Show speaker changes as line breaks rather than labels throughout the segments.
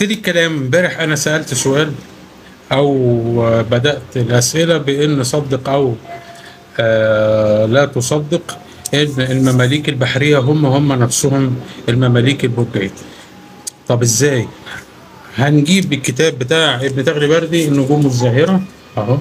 نبتدي الكلام امبارح انا سالت سؤال او بدات الاسئله بان صدق او آه لا تصدق ان المماليك البحريه هم هم نفسهم المماليك البرجيه طب ازاي هنجيب الكتاب بتاع ابن تغري بردي النجوم الزاهره اهو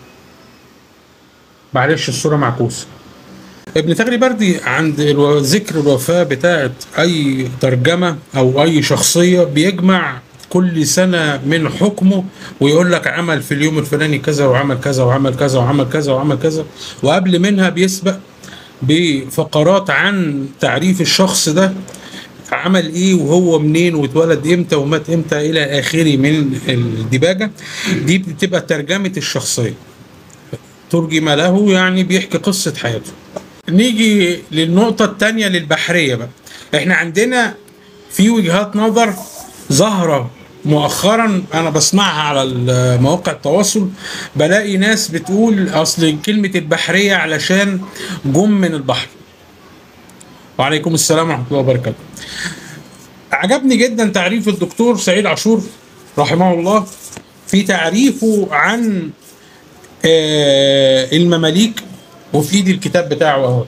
معلش الصوره معكوسه ابن تغري بردي عند الو- ذكر الوفاة بتاعت أي ترجمة أو أي شخصية بيجمع كل سنة من حكمه ويقول لك عمل في اليوم الفلاني كذا وعمل كذا وعمل كذا وعمل كذا وعمل كذا وقبل منها بيسبق بفقرات عن تعريف الشخص ده عمل ايه وهو منين واتولد امتى ومات امتى الى اخره من الديباجه دي بتبقى ترجمه الشخصيه ترجم له يعني بيحكي قصه حياته نيجي للنقطة التانية للبحرية بقى احنا عندنا في وجهات نظر ظاهرة مؤخرا انا بسمعها على مواقع التواصل بلاقي ناس بتقول اصل كلمة البحرية علشان جم من البحر وعليكم السلام ورحمة الله وبركاته عجبني جدا تعريف الدكتور سعيد عاشور رحمه الله في تعريفه عن آه، المماليك وفي ايدي الكتاب بتاعه اهو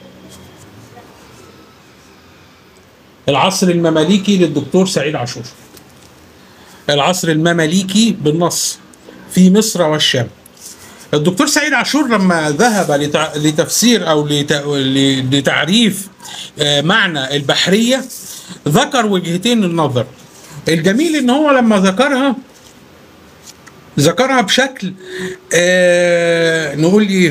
العصر المماليكي للدكتور سعيد عاشور العصر المماليكي بالنص في مصر والشام الدكتور سعيد عاشور لما ذهب لتع- لتفسير او لت- ل- لتعريف آه، معنى البحريه ذكر وجهتين النظر الجميل ان هو لما ذكرها ذكرها بشكل آه نقول ايه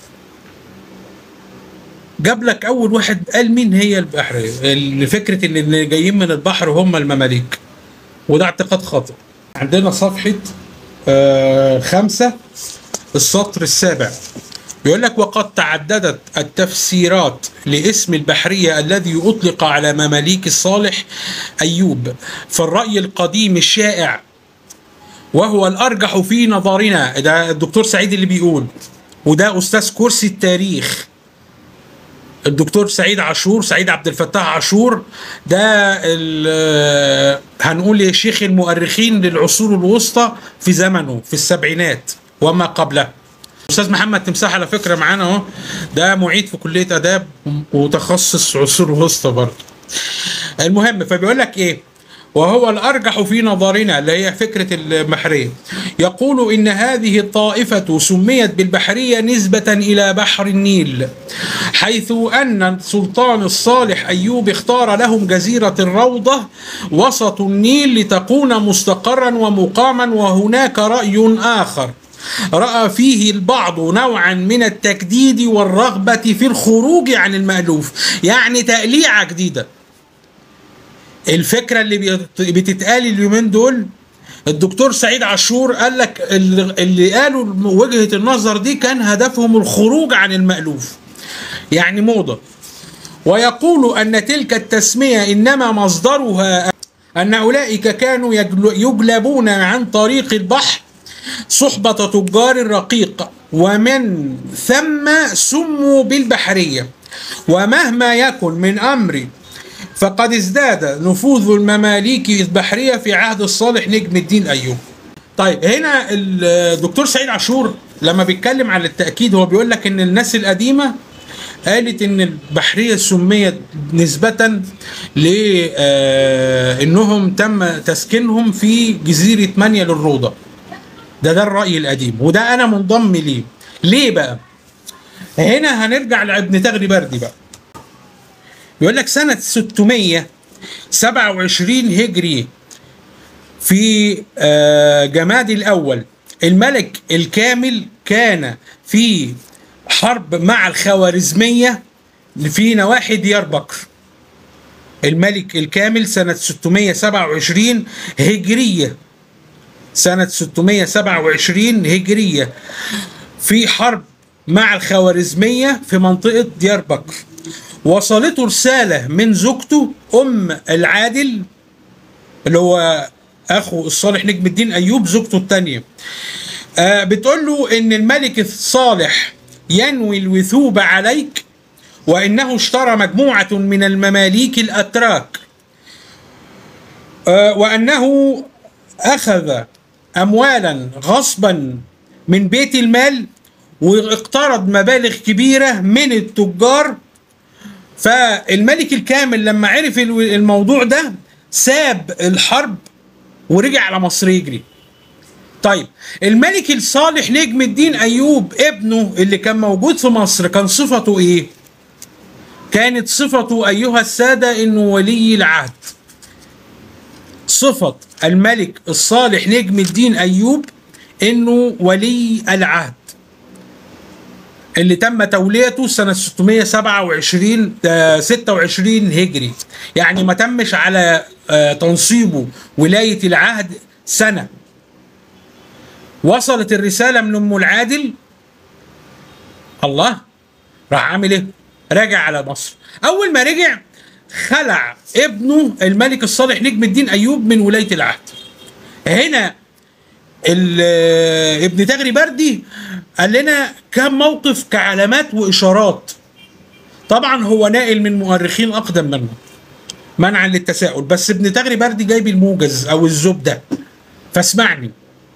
جاب لك اول واحد قال مين هي البحريه اللي فكره ان اللي جايين من البحر هم المماليك وده اعتقاد خاطئ عندنا صفحه آه خمسة السطر السابع بيقول لك وقد تعددت التفسيرات لاسم البحرية الذي أطلق على مماليك الصالح أيوب فالرأي القديم الشائع وهو الأرجح في نظرنا ده الدكتور سعيد اللي بيقول وده أستاذ كرسي التاريخ الدكتور سعيد عاشور سعيد عبد الفتاح عاشور ده ال- هنقول يا شيخ المؤرخين للعصور الوسطى في زمنه في السبعينات وما قبله استاذ محمد تمساح على فكره معانا اهو ده معيد في كليه اداب وتخصص عصور وسطى برضه المهم فبيقول لك ايه وهو الارجح في نظرنا اللي هي فكره البحريه يقول ان هذه الطائفه سميت بالبحريه نسبه الى بحر النيل حيث ان السلطان الصالح ايوب اختار لهم جزيره الروضه وسط النيل لتكون مستقرا ومقاما وهناك راي اخر راى فيه البعض نوعا من التجديد والرغبه في الخروج عن المالوف يعني تقليعه جديده الفكره اللي بيت- بتتقال اليومين دول الدكتور سعيد عاشور قال لك اللي اللي قالوا وجهه النظر دي كان هدفهم الخروج عن المالوف يعني موضه ويقول ان تلك التسميه انما مصدرها ان اولئك كانوا يجل- يجلبون عن طريق البحر صحبة تجار الرقيق ومن ثم سموا بالبحرية ومهما يكن من أمر فقد ازداد نفوذ المماليك البحرية في عهد الصالح نجم الدين أيوب طيب هنا الدكتور سعيد عاشور لما بيتكلم على التأكيد هو بيقول لك إن الناس القديمة قالت ان البحريه سميت نسبه لانهم تم تسكينهم في جزيره منيا للروضه ده ده الرأي القديم وده أنا منضم ليه ليه بقى هنا هنرجع لابن تغري بردي بقى يقول لك سنة 627 هجري في آه، جماد الأول الملك الكامل كان في حرب مع الخوارزمية في نواحي ديار بكر الملك الكامل سنة 627 هجرية سنة 627 هجرية في حرب مع الخوارزمية في منطقة ديار بكر وصلته رسالة من زوجته أم العادل اللي هو أخو الصالح نجم الدين أيوب زوجته الثانية آه بتقول له إن الملك الصالح ينوي الوثوب عليك وإنه اشترى مجموعة من المماليك الأتراك آه وأنه اخذ اموالا غصبا من بيت المال واقترض مبالغ كبيره من التجار فالملك الكامل لما عرف الو- الموضوع ده ساب الحرب ورجع على مصر يجري طيب الملك الصالح نجم الدين ايوب ابنه اللي كان موجود في مصر كان صفته ايه كانت صفته ايها الساده انه ولي العهد صفه الملك الصالح نجم الدين ايوب انه ولي العهد اللي تم توليته سنة 627 آه، 26 هجري يعني ما تمش على آه، تنصيبه ولاية العهد سنة وصلت الرسالة من أم العادل الله راح عامل ايه راجع على مصر أول ما رجع خلع ابنه الملك الصالح نجم الدين أيوب من ولاية العهد هنا ال- ابن تغري بردي قال لنا كم موقف كعلامات واشارات طبعا هو ناقل من مؤرخين اقدم منه منعا للتساؤل بس ابن تغري بردي جايب الموجز او الزبده فاسمعني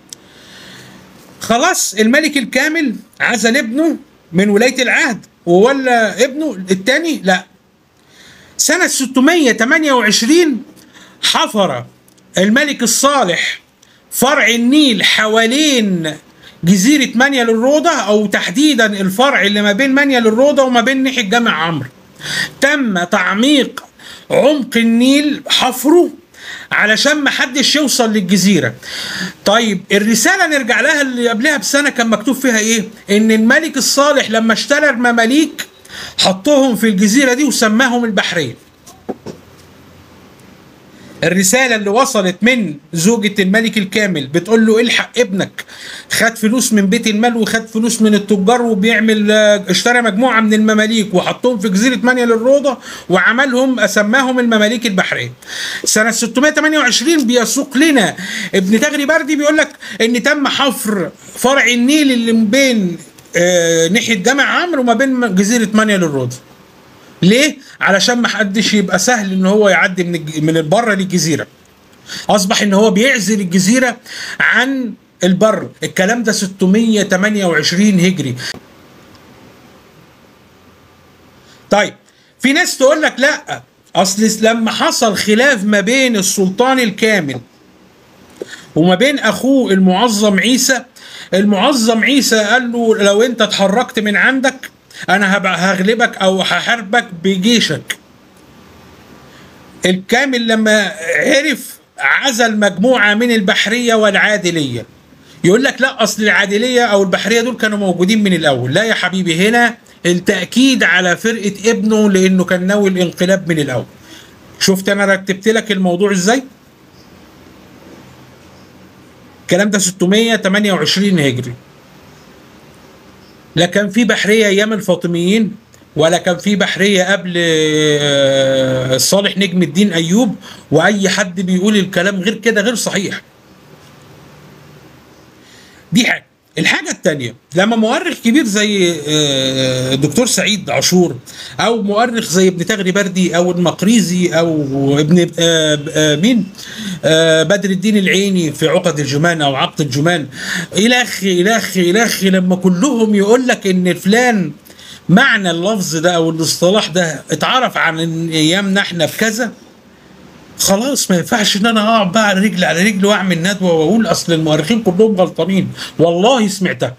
خلاص الملك الكامل عزل ابنه من ولايه العهد وولى ابنه الثاني لا سنه 628 حفر الملك الصالح فرع النيل حوالين جزيرة مانيا للروضة أو تحديدا الفرع اللي ما بين مانيا للروضة وما بين ناحية جامع عمرو تم تعميق عمق النيل حفره علشان ما حدش يوصل للجزيرة طيب الرسالة نرجع لها اللي قبلها بسنة كان مكتوب فيها ايه ان الملك الصالح لما اشترى المماليك حطهم في الجزيرة دي وسماهم البحرين الرسالة اللي وصلت من زوجة الملك الكامل بتقول له الحق ابنك خد فلوس من بيت المال وخد فلوس من التجار وبيعمل آه، اشترى مجموعة من المماليك وحطهم في جزيرة مانيا للروضة وعملهم سماهم المماليك البحرية سنة 628 بيسوق لنا ابن تغري بردي بيقول لك ان تم حفر فرع النيل اللي من بين آه، ناحية جامع عمرو وما بين جزيرة مانيا للروضة ليه؟ علشان ما حدش يبقى سهل ان هو يعدي من الج- من البر للجزيره. اصبح ان هو بيعزل الجزيره عن البر، الكلام ده 628 هجري. طيب في ناس تقول لك لا اصل لما حصل خلاف ما بين السلطان الكامل وما بين اخوه المعظم عيسى المعظم عيسى قال له لو انت اتحركت من عندك انا هبقى هغلبك او هحاربك بجيشك الكامل لما عرف عزل مجموعة من البحرية والعادلية يقول لك لا اصل العادلية او البحرية دول كانوا موجودين من الاول لا يا حبيبي هنا التأكيد على فرقة ابنه لانه كان ناوي الانقلاب من الاول شفت انا رتبت لك الموضوع ازاي الكلام ده 628 هجري لا كان في بحريه ايام الفاطميين ولا كان في بحريه قبل آه، صالح نجم الدين ايوب واي حد بيقول الكلام غير كده غير صحيح دي حاجه الحاجه الثانيه لما مؤرخ كبير زي آه، الدكتور سعيد عاشور او مؤرخ زي ابن تغري بردي او المقريزي او ابن آه، آه، مين آه، بدر الدين العيني في عقد الجمان او عقد الجمان الخ الخ الخ لما كلهم يقول لك ان فلان معنى اللفظ ده او الاصطلاح ده اتعرف عن ايامنا احنا بكذا خلاص ما ينفعش ان انا اقعد بقى على رجل على رجل واعمل ندوه واقول اصل المؤرخين كلهم غلطانين والله سمعتها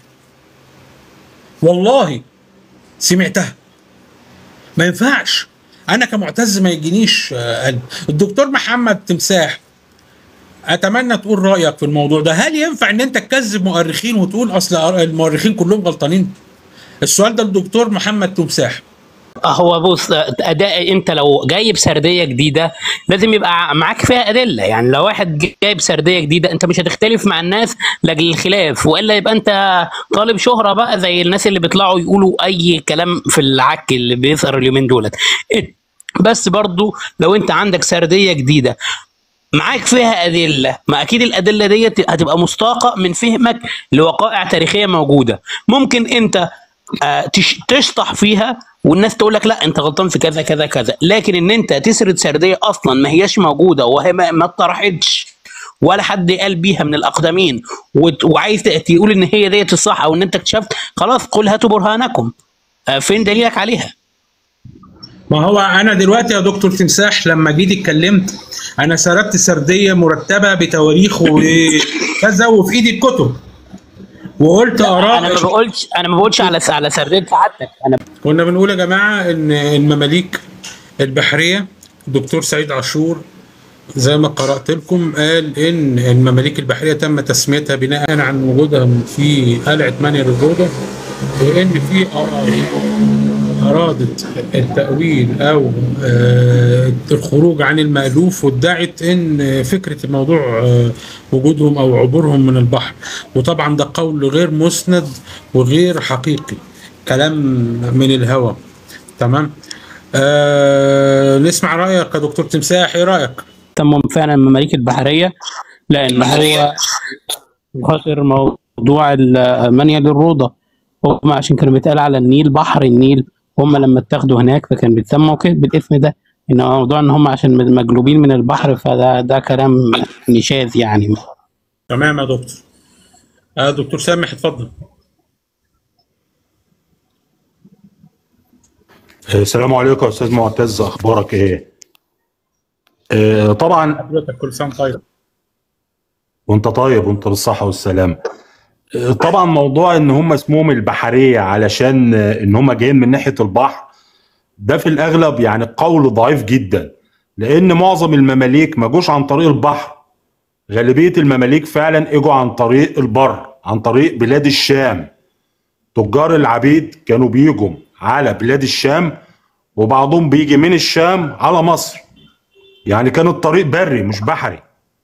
والله سمعتها ما ينفعش انا كمعتز ما يجينيش آه، قلب الدكتور محمد تمساح اتمنى تقول رايك في الموضوع ده هل ينفع ان انت تكذب مؤرخين وتقول اصل المؤرخين كلهم غلطانين السؤال ده الدكتور محمد تمساح
هو بص اداء انت لو جايب سرديه جديده لازم يبقى معاك فيها ادله يعني لو واحد جايب سرديه جديده انت مش هتختلف مع الناس لاجل الخلاف والا يبقى انت طالب شهره بقى زي الناس اللي بيطلعوا يقولوا اي كلام في العك اللي بيظهر اليومين دولت بس برضو لو انت عندك سرديه جديده معاك فيها ادله ما اكيد الادله ديت هتبقى مستاقه من فهمك لوقائع تاريخيه موجوده ممكن انت آه، تش- تشطح فيها والناس تقول لك لا انت غلطان في كذا كذا كذا لكن ان انت تسرد سرديه اصلا ما هياش موجوده وهي ما ما اتطرحتش ولا حد قال بيها من الاقدمين وت- وعايز ت- تقول ان هي ديت الصح او ان انت اكتشفت خلاص قل هاتوا برهانكم آه، فين دليلك عليها
ما هو انا دلوقتي يا دكتور تمساح لما جيت اتكلمت انا سردت سرديه مرتبه بتواريخ وكذا وفي ايدي الكتب وقلت
انا ما
اراء
بقولش انا ما بقولش على على سرديه سعادتك انا
كنا بنقول يا جماعه ان المماليك البحريه الدكتور سعيد عاشور زي ما قرات لكم قال ان المماليك البحريه تم تسميتها بناء عن وجودها في قلعه مانيا الروضه وان في اراضي ارادت التاويل او آه، الخروج عن المالوف وادعت ان فكره الموضوع آه، وجودهم او عبورهم من البحر وطبعا ده قول غير مسند وغير حقيقي كلام من الهوى تمام آه نسمع رايك يا دكتور تمساح ايه رايك
تم فعلا المماليك البحريه لان هو خاطر موضوع المانيا للروضه هم عشان كانوا بيتقال على النيل بحر النيل هم لما اتاخدوا هناك فكان بيتسموا كده بالاسم ده ان موضوع ان هم عشان مجلوبين من البحر فده ده كلام نشاذ يعني
تمام يا دكتور آه دكتور سامح اتفضل
السلام عليكم يا استاذ معتز اخبارك ايه آه، طبعا
حضرتك كل سنه طيب
وانت طيب وانت بالصحه والسلامه آه، طبعا موضوع ان هم اسمهم البحريه علشان آه، ان هم جايين من ناحيه البحر ده في الاغلب يعني قول ضعيف جدا لان معظم المماليك ما جوش عن طريق البحر غالبيه المماليك فعلا اجوا عن طريق البر عن طريق بلاد الشام تجار العبيد كانوا بيجوا على بلاد الشام وبعضهم بيجي من الشام على مصر يعني كان الطريق بري مش بحري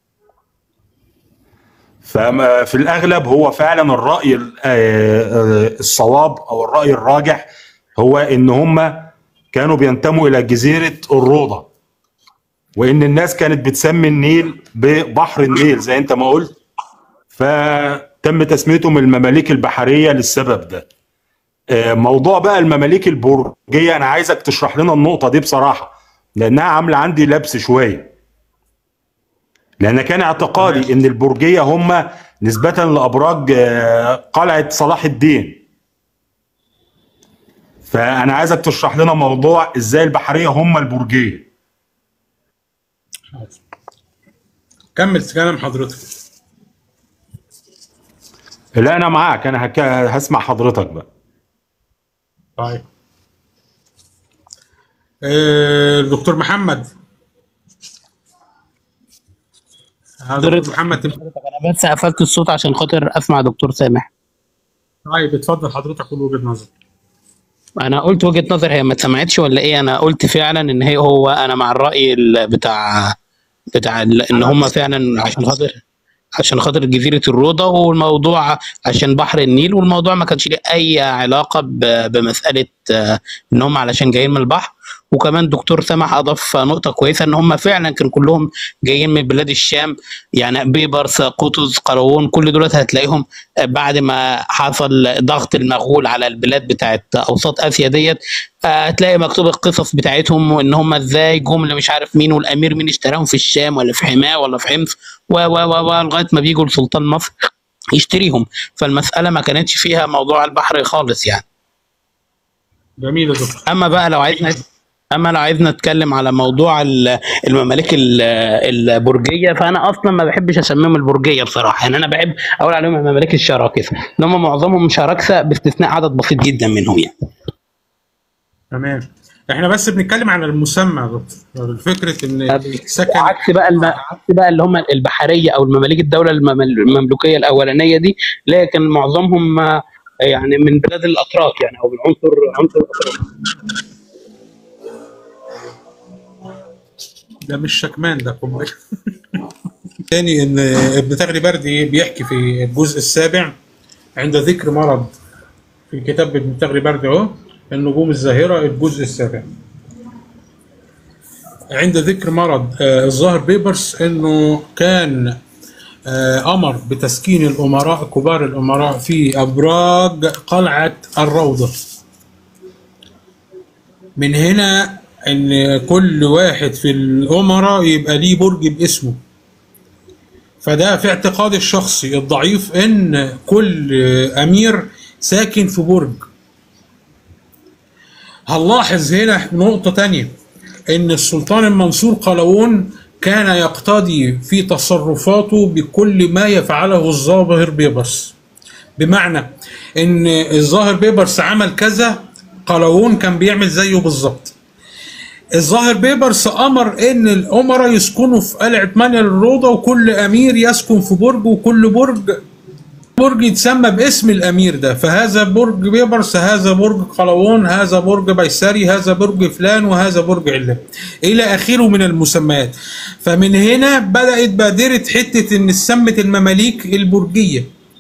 ففي الاغلب هو فعلا الراي ال- آه، آه، الصواب او الراي الراجح هو ان هم كانوا بينتموا الى جزيره الروضه وان الناس كانت بتسمي النيل ببحر النيل زي انت ما قلت فتم تسميتهم المماليك البحريه للسبب ده آه، موضوع بقى المماليك البرجيه انا عايزك تشرح لنا النقطه دي بصراحه لانها عامله عندي لبس شويه لان كان اعتقادي ان البرجيه هم نسبه لابراج آه، قلعه صلاح الدين فانا عايزك تشرح لنا موضوع ازاي البحريه هم البرجيه
كمل كلام حضرتك
لا انا معاك انا هك... هسمع حضرتك بقى
طيب آه دكتور محمد هذا دكتور محمد تم-
انا بس قفلت الصوت عشان خاطر اسمع دكتور سامح
طيب اتفضل حضرتك قول وجهه نظر
انا قلت وجهة نظر هي ما اتسمعتش ولا ايه انا قلت فعلا ان هي هو انا مع الرأي ال- بتاع بتاع ال- ان هم فعلا عشان خاطر عشان خاطر جزيرة الروضة والموضوع عشان بحر النيل والموضوع ما كانش ليه اي علاقة ب- بمسألة آه، ان هم علشان جايين من البحر وكمان دكتور سمح اضاف نقطة كويسة ان هم فعلا كانوا كلهم جايين من بلاد الشام يعني بيبرس قطز قلاوون كل دول هتلاقيهم بعد ما حصل ضغط المغول على البلاد بتاعت اوسط اسيا ديت آه، هتلاقي مكتوب القصص بتاعتهم وان هم ازاي جم اللي مش عارف مين والامير مين اشتراهم في الشام ولا في حماه ولا في حمص و و و و لغايه ما بيجوا لسلطان مصر يشتريهم فالمساله ما كانتش فيها موضوع البحر خالص يعني
جميل يا دكتور
اما بقى لو عايزنا اما لو عايزنا نتكلم على موضوع ال- المماليك ال- البرجيه فانا اصلا ما بحبش اسميهم البرجيه بصراحه يعني انا بحب اقول عليهم المماليك الشراكسه ان هم معظمهم شراكسه باستثناء عدد بسيط جدا منهم يعني
تمام احنا بس بنتكلم عن المسمى يا دكتور فكره ان سكن
عكس بقى الم... عكس بقى اللي هم البحريه او المماليك الدوله الممل- المملوكيه الاولانيه دي اللي هي كان معظمهم آه، يعني من بلاد الاتراك يعني او من عنصر عنصر الاتراك
ده مش شكمان ده قنبله تاني ان ابن تغري بردي بيحكي في الجزء السابع عند ذكر مرض في كتاب ابن تغري بردي اهو النجوم الزاهره الجزء السابع عند ذكر مرض آه، الظاهر بيبرس انه كان آه، امر بتسكين الامراء كبار الامراء في ابراج قلعه الروضه من هنا ان كل واحد في الامراء يبقى ليه برج باسمه فده في اعتقادي الشخصي الضعيف ان كل امير ساكن في برج هنلاحظ هنا نقطة تانية ان السلطان المنصور قلاوون كان يقتدي في تصرفاته بكل ما يفعله الظاهر بيبرس بمعنى ان الظاهر بيبرس عمل كذا قلاوون كان بيعمل زيه بالظبط الظاهر بيبرس امر ان الامراء يسكنوا في قلعه منيا الروضه وكل امير يسكن في برج وكل برج برج يتسمى باسم الامير ده فهذا برج بيبرس هذا برج قلاوون هذا برج بيسري هذا برج فلان وهذا برج علان الى اخره من المسميات فمن هنا بدات بادره حته ان سمت المماليك البرجيه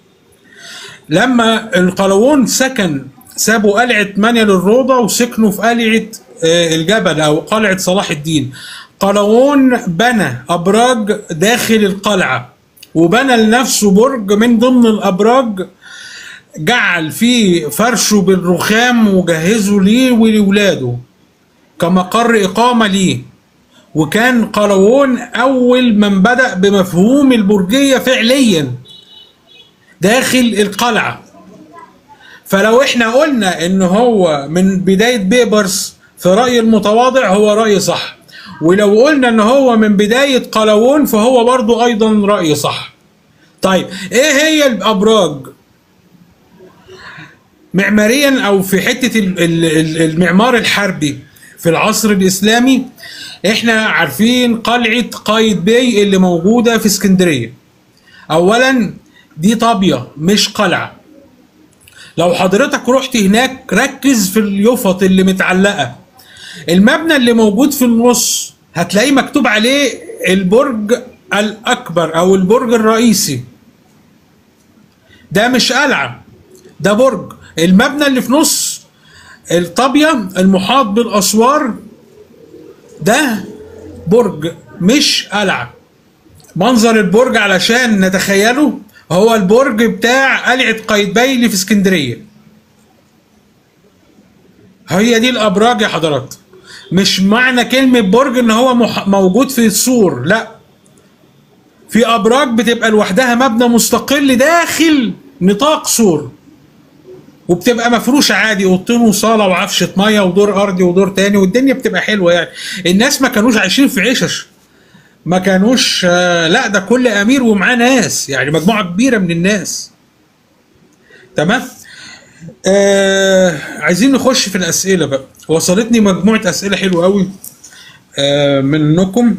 لما القلاوون سكن سابوا قلعه منيا للروضه وسكنوا في قلعه آه، الجبل او قلعه صلاح الدين قلاوون بنى ابراج داخل القلعه وبنى لنفسه برج من ضمن الابراج جعل فيه فرشه بالرخام وجهزه ليه ولولاده كمقر اقامه ليه وكان قلاوون اول من بدا بمفهوم البرجيه فعليا داخل القلعه فلو احنا قلنا ان هو من بدايه بيبرس في راي المتواضع هو راي صح ولو قلنا ان هو من بدايه قلاوون فهو برضو ايضا راي صح طيب ايه هي الابراج معماريا او في حته ال- ال- ال- المعمار الحربي في العصر الاسلامي احنا عارفين قلعه قايد باي اللي موجوده في اسكندريه اولا دي طابيه مش قلعه لو حضرتك رحت هناك ركز في اليفط اللي متعلقه المبنى اللي موجود في النص هتلاقيه مكتوب عليه البرج الاكبر او البرج الرئيسي ده مش قلعه ده برج المبنى اللي في نص الطابيه المحاط بالاسوار ده برج مش قلعه منظر البرج علشان نتخيله هو البرج بتاع قلعه قايتباي اللي في اسكندريه هي دي الابراج يا حضرات مش معنى كلمه برج ان هو مح... موجود في السور لا في ابراج بتبقى لوحدها مبنى مستقل داخل نطاق سور وبتبقى مفروشه عادي اوضتين وصاله وعفشه ميه ودور ارضي ودور تاني والدنيا بتبقى حلوه يعني الناس ما كانوش عايشين في عشش ما كانوش آه، لا ده كل امير ومعاه ناس يعني مجموعه كبيره من الناس تمام آه عايزين نخش في الاسئله بقى وصلتني مجموعه اسئله حلوه قوي آه منكم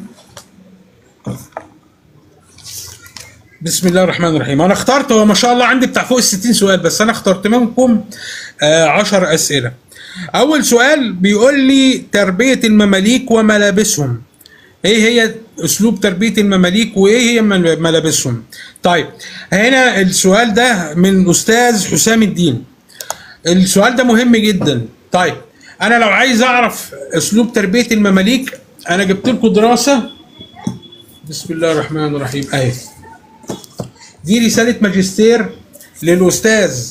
بسم الله الرحمن الرحيم انا اخترت هو ما شاء الله عندي بتاع فوق ال 60 سؤال بس انا اخترت منكم آه 10 اسئله اول سؤال بيقول لي تربيه المماليك وملابسهم ايه هي اسلوب تربيه المماليك وايه هي مل- ملابسهم طيب هنا السؤال ده من استاذ حسام الدين السؤال ده مهم جدا طيب انا لو عايز اعرف اسلوب تربيه المماليك انا جبت لكم دراسه بسم الله الرحمن الرحيم اهي دي رساله ماجستير للاستاذ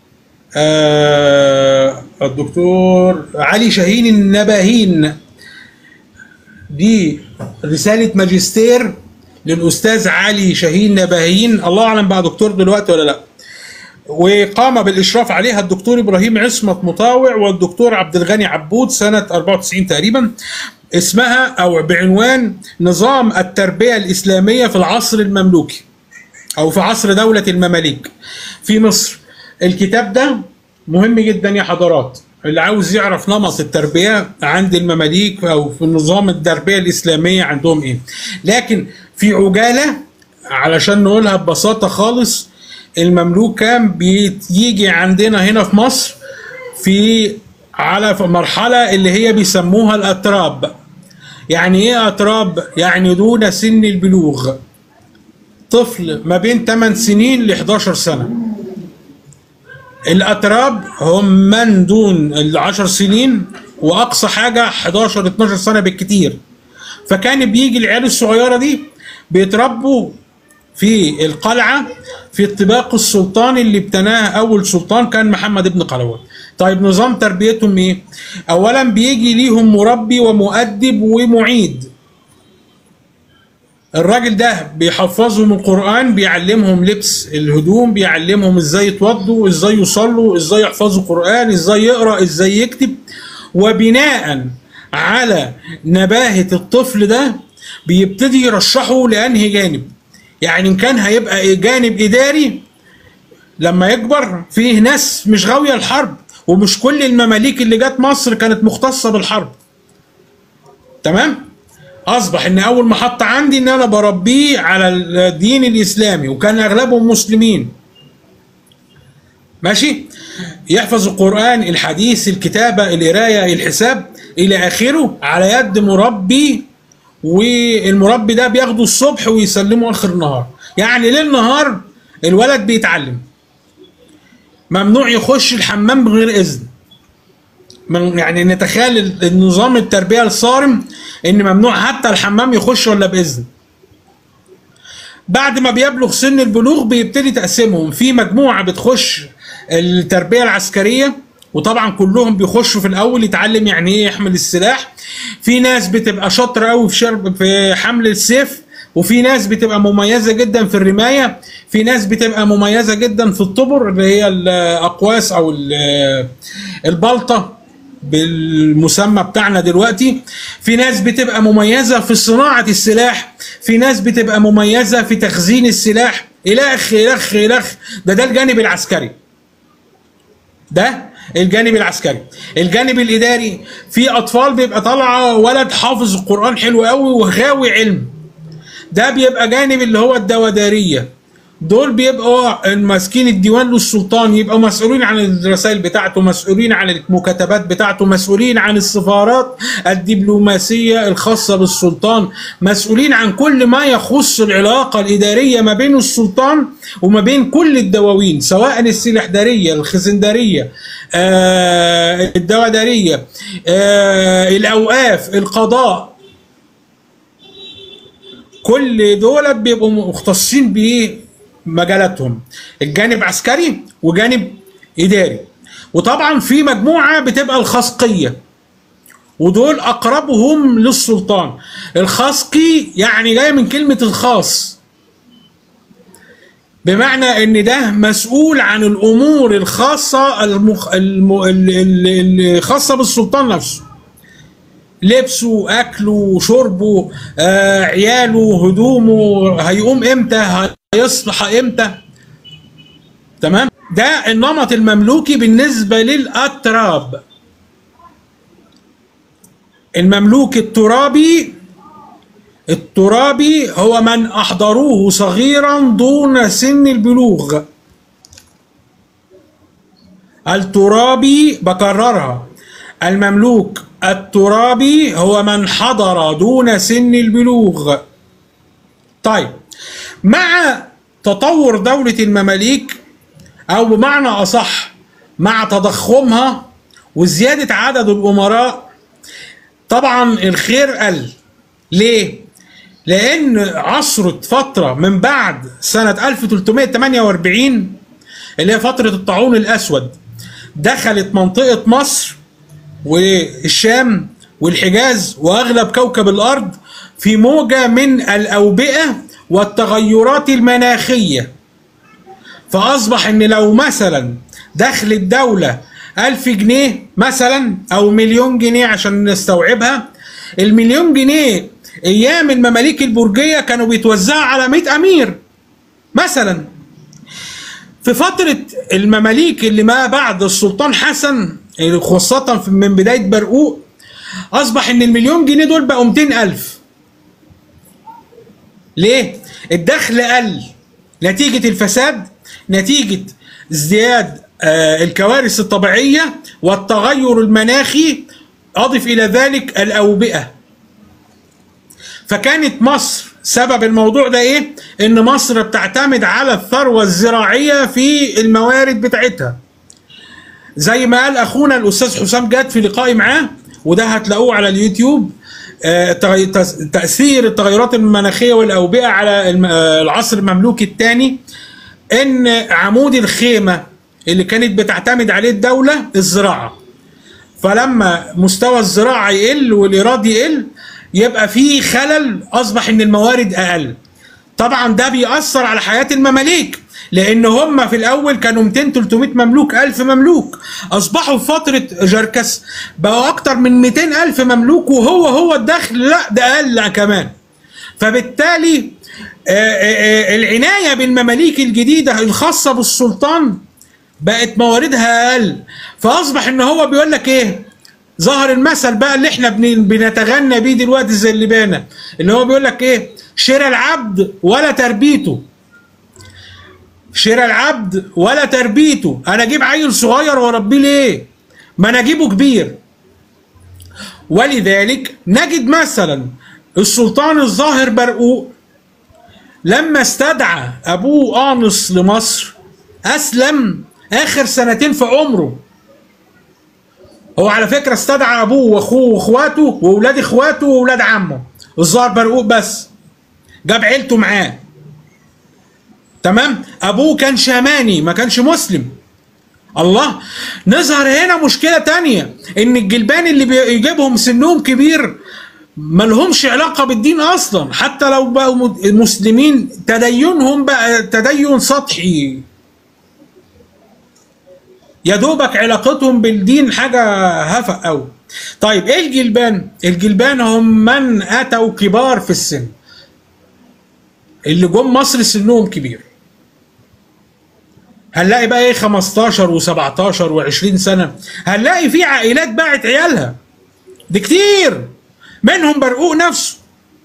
آه الدكتور علي شاهين النباهين دي رسالة ماجستير للأستاذ علي شاهين نباهين الله أعلم بقى دكتور دلوقتي ولا لأ وقام بالإشراف عليها الدكتور إبراهيم عصمت مطاوع والدكتور عبد الغني عبود سنة 94 تقريبا اسمها أو بعنوان نظام التربية الإسلامية في العصر المملوكي أو في عصر دولة المماليك في مصر الكتاب ده مهم جدا يا حضرات اللي عاوز يعرف نمط التربية عند المماليك أو في نظام التربية الإسلامية عندهم إيه لكن في عجالة علشان نقولها ببساطة خالص المملوك كان بيجي عندنا هنا في مصر في على في مرحلة اللي هي بيسموها الأتراب يعني إيه أتراب؟ يعني دون سن البلوغ طفل ما بين 8 سنين ل 11 سنة الأتراب هم من دون العشر سنين وأقصى حاجة 11 12 سنة بالكتير فكان بيجي العيال الصغيرة دي بيتربوا في القلعة في الطباق السلطاني اللي ابتناه أول سلطان كان محمد بن قلاوون طيب نظام تربيتهم إيه؟ أولا بيجي ليهم مربي ومؤدب ومعيد الراجل ده بيحفظهم القرآن بيعلمهم لبس الهدوم بيعلمهم ازاي يتوضوا ازاي يصلوا ازاي يحفظوا القرآن ازاي يقرأ ازاي يكتب وبناء على نباهة الطفل ده بيبتدي يرشحه لأنهي جانب يعني إن كان هيبقى جانب إداري لما يكبر فيه ناس مش غاوية الحرب ومش كل المماليك اللي جت مصر كانت مختصة بالحرب تمام اصبح ان اول محطة عندي ان انا بربيه على الدين الاسلامي وكان اغلبهم مسلمين ماشي يحفظ القرآن الحديث الكتابة القراية الحساب الى اخره على يد مربي والمربي ده بياخده الصبح ويسلمه اخر النهار يعني ليل نهار الولد بيتعلم ممنوع يخش الحمام بغير اذن من يعني نتخيل النظام التربيه الصارم ان ممنوع حتى الحمام يخش ولا باذن بعد ما بيبلغ سن البلوغ بيبتدي تقسمهم في مجموعه بتخش التربيه العسكريه وطبعا كلهم بيخشوا في الاول يتعلم يعني ايه يحمل السلاح في ناس بتبقى شاطره قوي في شرب في حمل السيف وفي ناس بتبقى مميزه جدا في الرمايه في ناس بتبقى مميزه جدا في الطبر اللي هي الاقواس او ال- البلطه بالمسمى بتاعنا دلوقتي في ناس بتبقى مميزه في صناعه السلاح في ناس بتبقى مميزه في تخزين السلاح الخ الخ الخ ده ده الجانب العسكري ده الجانب العسكري الجانب الاداري في اطفال بيبقى طالعه ولد حافظ القران حلو قوي وغاوي علم ده بيبقى جانب اللي هو الدواداريه دول بيبقوا ماسكين الديوان للسلطان يبقوا مسؤولين عن الرسائل بتاعته مسؤولين عن المكاتبات بتاعته مسؤولين عن السفارات الدبلوماسية الخاصة بالسلطان مسؤولين عن كل ما يخص العلاقة الإدارية ما بين السلطان وما بين كل الدواوين سواء السلحدارية الخزندارية آه الدوادارية آه الأوقاف القضاء كل دول بيبقوا مختصين بمجالاتهم الجانب عسكري وجانب اداري وطبعا في مجموعه بتبقى الخصقيه ودول اقربهم للسلطان الخصقي يعني جاي من كلمه الخاص بمعنى ان ده مسؤول عن الامور الخاصه المخ... الم... ال- ال- الخاصه بالسلطان نفسه لبسه اكله شربه آه عياله هدومه هيقوم امتى هيصبح امتى تمام ده النمط المملوكي بالنسبه للاتراب المملوك الترابي الترابي هو من احضروه صغيرا دون سن البلوغ الترابي بكررها المملوك الترابي هو من حضر دون سن البلوغ طيب مع تطور دولة المماليك أو بمعنى أصح مع تضخمها وزيادة عدد الأمراء طبعا الخير قل ليه؟ لأن عصرت فترة من بعد سنة 1348 اللي هي فترة الطاعون الأسود دخلت منطقة مصر والشام والحجاز واغلب كوكب الارض في موجه من الاوبئه والتغيرات المناخيه فاصبح ان لو مثلا دخل الدوله ألف جنيه مثلا أو مليون جنيه عشان نستوعبها المليون جنيه أيام المماليك البرجية كانوا بيتوزعوا على 100 أمير مثلا في فترة المماليك اللي ما بعد السلطان حسن خاصة في- من بداية برقوق أصبح إن المليون جنيه دول بقوا 200 ألف ليه؟ الدخل قل نتيجة الفساد نتيجة ازدياد آه، الكوارث الطبيعية والتغير المناخي أضف إلى ذلك الأوبئة فكانت مصر سبب الموضوع ده ايه؟ ان مصر بتعتمد على الثروة الزراعية في الموارد بتاعتها. زي ما قال اخونا الاستاذ حسام جاد في لقائي معاه وده هتلاقوه على اليوتيوب آه، تغي- تس- تأثير التغيرات المناخية والأوبئة على الم- آه، العصر المملوكي الثاني ان عمود الخيمة اللي كانت بتعتمد عليه الدولة الزراعة. فلما مستوى الزراعة يقل والإيراد يقل يبقى في خلل اصبح ان الموارد اقل طبعا ده بيأثر على حياة المماليك لان هم في الاول كانوا 200 300 مملوك 1000 مملوك اصبحوا في فترة جركس بقوا اكتر من 200 الف مملوك وهو هو الدخل لا ده اقل كمان فبالتالي آه، آه، آه، العناية بالمماليك الجديدة الخاصة بالسلطان بقت مواردها اقل فاصبح ان هو بيقول لك ايه ظهر المثل بقى اللي احنا بن- بنتغنى بيه دلوقتي زي اللي بانا اللي هو بيقول لك ايه شراء العبد ولا تربيته شراء العبد ولا تربيته انا اجيب عيل صغير واربيه ليه ما انا اجيبه كبير ولذلك نجد مثلا السلطان الظاهر برقوق لما استدعى ابوه قانص لمصر اسلم اخر سنتين في عمره هو على فكره استدعى ابوه واخوه واخواته واولاد اخواته واولاد عمه الظاهر برقوق بس جاب عيلته معاه تمام ابوه كان شاماني ما كانش مسلم الله نظهر هنا مشكله تانية ان الجلبان اللي بيجيبهم سنهم كبير ما لهمش علاقه بالدين اصلا حتى لو بقوا مد- مسلمين تدينهم بقى تدين سطحي يا دوبك علاقتهم بالدين حاجه هفق قوي طيب ايه الجلبان الجلبان هم من اتوا كبار في السن اللي جم مصر سنهم كبير هنلاقي بقى ايه 15 و17 و20 سنه هنلاقي في عائلات باعت عيالها دي كتير منهم برقوق نفسه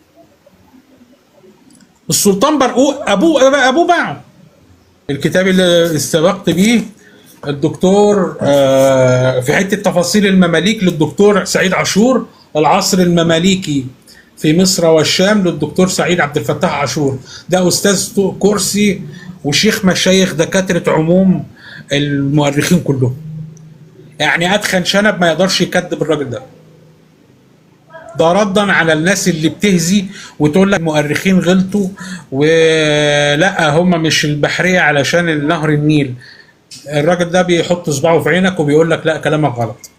السلطان برقوق ابوه ابوه باعه الكتاب اللي استبقت بيه الدكتور آه، في حته تفاصيل المماليك للدكتور سعيد عاشور العصر المماليكي في مصر والشام للدكتور سعيد عبد الفتاح عاشور ده استاذ كرسي وشيخ مشايخ دكاتره عموم المؤرخين كلهم يعني ادخن شنب ما يقدرش يكذب الراجل ده ده ردا على الناس اللي بتهزي وتقول لك المؤرخين غلطوا ولا هم مش البحريه علشان النهر النيل الراجل ده بيحط صباعه في عينك وبيقول لك لا كلامك غلط